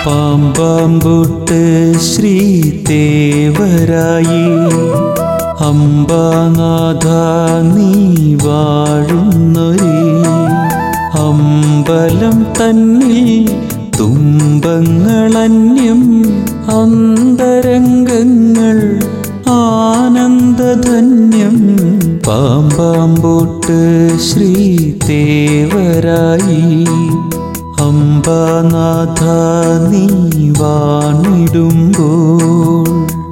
പാമ്പാമ്പുട്ട് ശ്രീ തേവരായി അംബാനാഥ നീ വാഴുന്നൊരി അമ്പലം തന്നിൽ തുമ്പങ്ങളന്യം അന്തരംഗങ്ങൾ ആനന്ദധന്യം പാമ്പാമ്പൂട്ട് ശ്രീ തേവരായി അംബാനാഥ നീ വാണിടുമ്പോൾ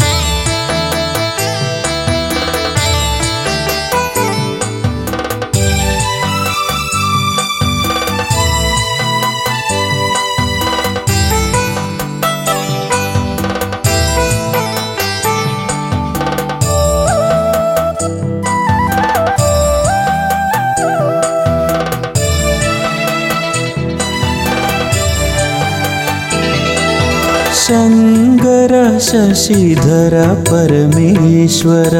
ശങ്കര ശശിധര പരമേശ്വര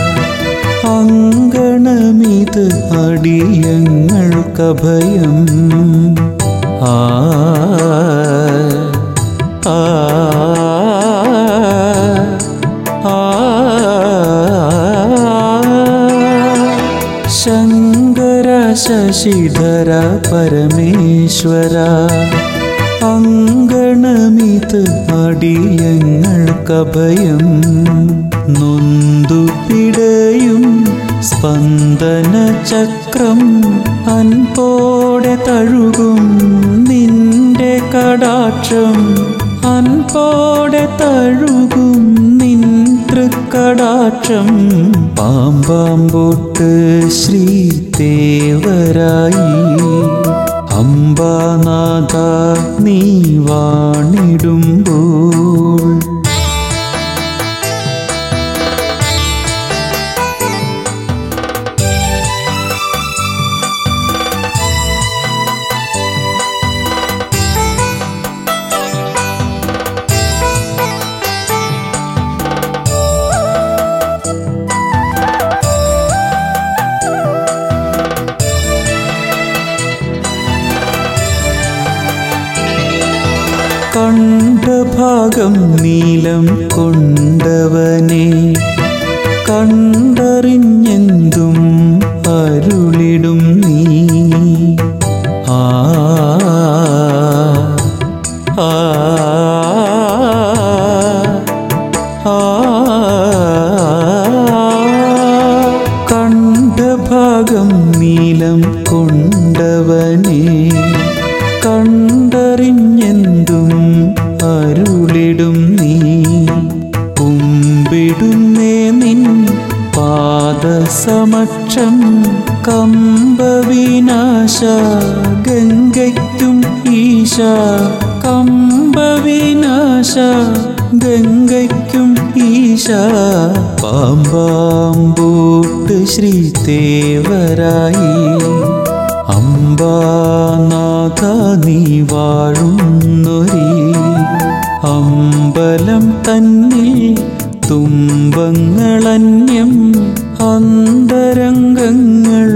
അങ്കണമിത് അടിയങ്ങൾക്കഭയം ആ ആ ആ ശങ്കര ശശിധര പരമേശ്വര അങ്കണമിത് അടിയങ്ങൾക്കഭയം നൊന്തു പിടയും സ്പന്ദന ചക്രം അൻപോടെ തഴുകും നിന്റെ കടാക്ഷം അൻപോടെ തഴുകും നിൻ തൃക്കടാക്ഷം പാമ്പാമ്പൊട്ട് ശ്രീ ദേവരായി അംബാനാഥ നീ വാണിടുമ്പോൾ കണ്ട ഭാഗം നീലം കൊണ്ടവനെ കണ്ടറിഞ്ഞെന്തും അരുളിടും നീ ആ ആ ആ കണ്ട ഭാഗം നീലം കൊണ്ടവനെ കണ്ടറിഞ്ഞെന്തും അരുളിടും നീ കുമ്പിടുന്നേ നിൻ പാദസമക്ഷം കമ്പവിനാശ ഗംഗയ്ക്കും ഈശ കമ്പവിനാശ ഗംഗയ്ക്കും ഈശ പാമ്പാമ്പൂട്ട് ശ്രീ തേവരായി അംബാനാഥ നീ വാഴുന്നൊരി അമ്പലം തന്നിൽ തുമ്പങ്ങളന്യം അന്തരംഗങ്ങൾ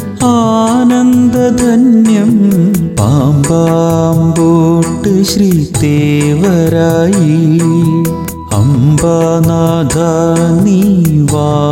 ആനന്ദധന്യം പാമ്പാമ്പോട്ട് ശ്രീ തേവരായി അംബാനാഥ നീ വാ